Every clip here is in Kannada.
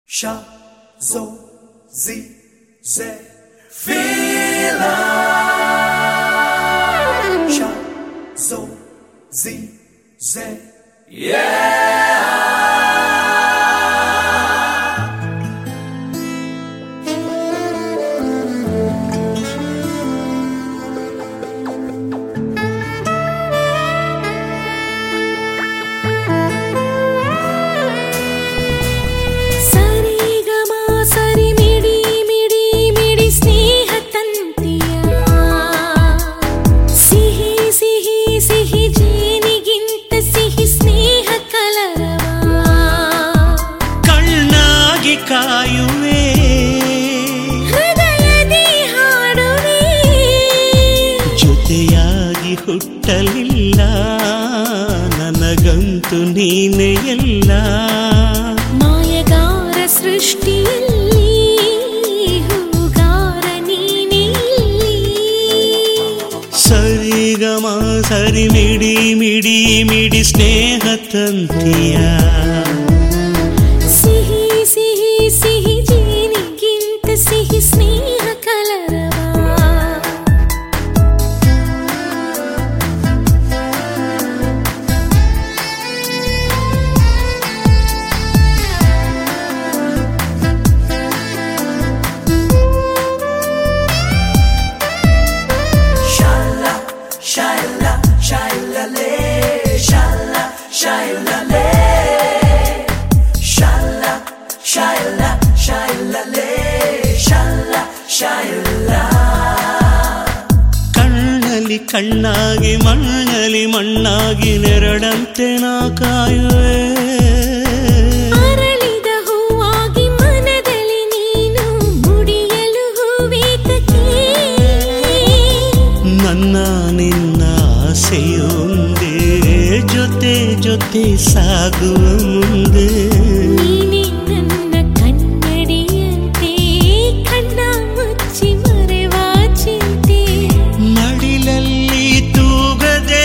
Sha, zo, zi, ze, fila. Sha, zo, zi, ze, yeah. ಸರಿಗಮ ಸರಿ ಮಿಡಿ ಮಿಡಿ ಮಿಡಿ ಸ್ನೇಹ ತಂತಿಯ ಸಿಹಿ ಸಿಹಿ ಸಿಹಿ ಜೇನಿಗಿಂತ ಸಿಹಿ ಸ್ನೇಹ ಕಲರವ ಕಣ್ಣಾಗಿ ಕಾಯುವೆ ಹೃದಯದಿ ಹಾಡುವೆ ಜೊತೆಯಾಗಿ ಹುಟ್ಟಲಿಲ್ಲ ನನಗಂತೂ ನೀನೆ ಎಲ್ಲ ಮಾಯಗಾರ ಸೃಷ್ಟಿಯಲ್ಲಿ ಹೂಗಾರ ನೀನೇ ಇಲ್ಲಿ. ಸರಿಗಮ ಸರಿ ಮಿಡಿ ಮಿಡಿ ಮಿಡಿ ಸ್ನೇಹ ತಂತಿಯ ಸಿಹಿ ಸಿಹಿ ಸಿಹಿ ಜೇನಿಗಿಂತ ಸಿಹಿ ಸ್ನೇಹ ಕಲರವ Shala, shala, shala, le. Shala, shala, le. Shala, shala, shala, le. Shala, shala. ಕಣ್ಣಲ್ಲಿ ಕಣ್ಣಾಗಿ ಮಣ್ಣಲ್ಲಿ ಮಣ್ಣಾಗಿ ನೆರಳಂತೆ ನಾ ಕಾಯುವೆ ಅರಳಿದ ಹೂವಾಗಿ ಮನದಲ್ಲಿ ನೀನು ಮುಡಿಯಲು ಹೂವೇತಕ್ಕೆ ನನ್ನ ನಿನ್ನ ಆಸೆಯೊಂದೇ ಜೊತೆ ಜೊತೆ ಸಾಗುವ ಮುಂದೆ ನೀನೇ ನನ್ನ ಕನ್ನಡಿಯಂತೆ ಕಣ್ಣ ಮುಚ್ಚಿ ಮರೆವ ಚಿಂತೆ ಮಡಿಲಲ್ಲಿ ತೂಗದೆ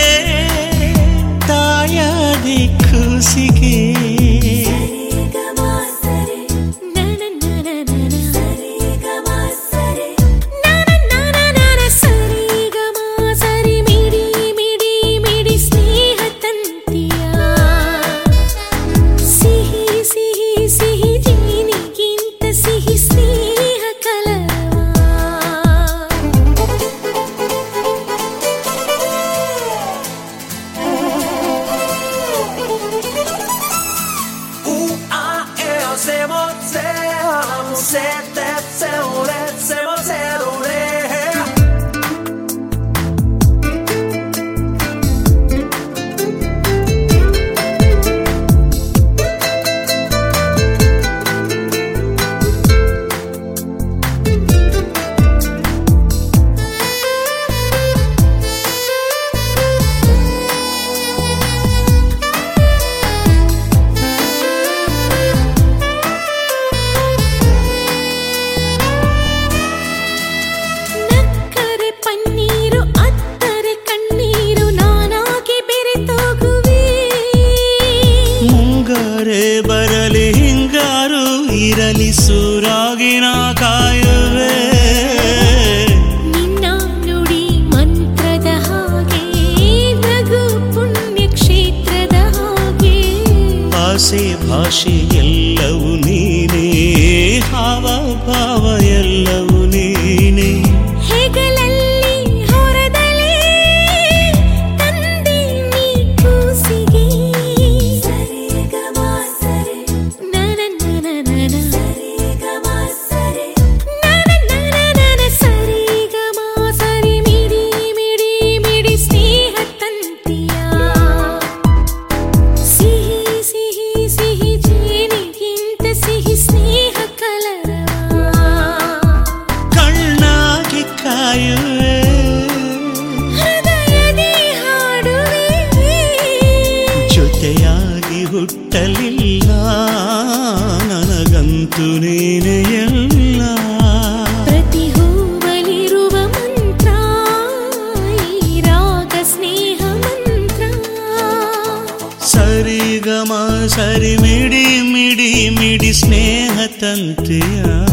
ತಾಯಾದಿ ಕೂಸಿಗೆ ಸಿಹಿ ಸ್ನೇಹ U, A, E, Z, Mo, Z, Mo, Z, T, Z, O, R, Z, Mo, Z, O, R. ನಕ್ಕರೆ paneer ಅತ್ತರೆ ಕಣ್ಣೀರು ನಾನಾಗಿ ಬೆರೆತೋಗುವೆ ಮುಂಗಾರೆ ಬರಲಿ ಹಿಂಗಾರು ಇರಲಿ ಸೂರಾಗಿ ನಾ ಕಾಯುವೆ ನಿನ್ನ ನುಡಿ ಮಂತ್ರದ ಹಾಗೆ ನಗು ಪುಣ್ಯ ಕ್ಷೇತ್ರದ ಹಾಗೆ ಆಸೆ ಭಾಷೆ ಎಲ್ಲವೂ ನೀನೇ ಹಾವ ಭಾವ ಎಲ್ಲವೂ ನೀನೇ ಹೆಗಲಲ್ಲಿ ಹೊರದಲೇ ತಂದೆ ನೀ ಕೂಸಿಗೆ ನನ ನನ ನನ ನನ ನನ ನನ ಸರಿ ಗಮ ಸರಿ ಮಿಡಿ ಮಿಡಿ ಮಿಡಿ ಸ್ನೇಹ ತಂತಿಯ ಸಿಹಿ ಸಿಹಿ ಸಿಹಿ ಜೇನಿಗಿಂತ ಸಿಹಿ ಸ್ನೇಹ ಕಲರವ ಕಣ್ಣಾಗಿ ಕಾಯುವೆ ಹೃದಯದಿ ಹಾಡುವೆ ಜೊತೆಯಾಗಿ ಹುಟ್ಟಲಿಲ್ಲ ನನಗಂತೂ ನೀನೆ ಎಲ್ಲ ಪ್ರತಿ ಹೂವಲಿರುವ ಮಂತ್ರ ಈ ರಾಗ ಸ್ನೇಹ ಮಂತ್ರ ಸರಿ ಗಮ ಸರಿ ಮಿಡಿ ಮಿಡಿ ಇಡೀ ಮಿಡಿ ಸ್ನೇಹ ತಂತೆಯ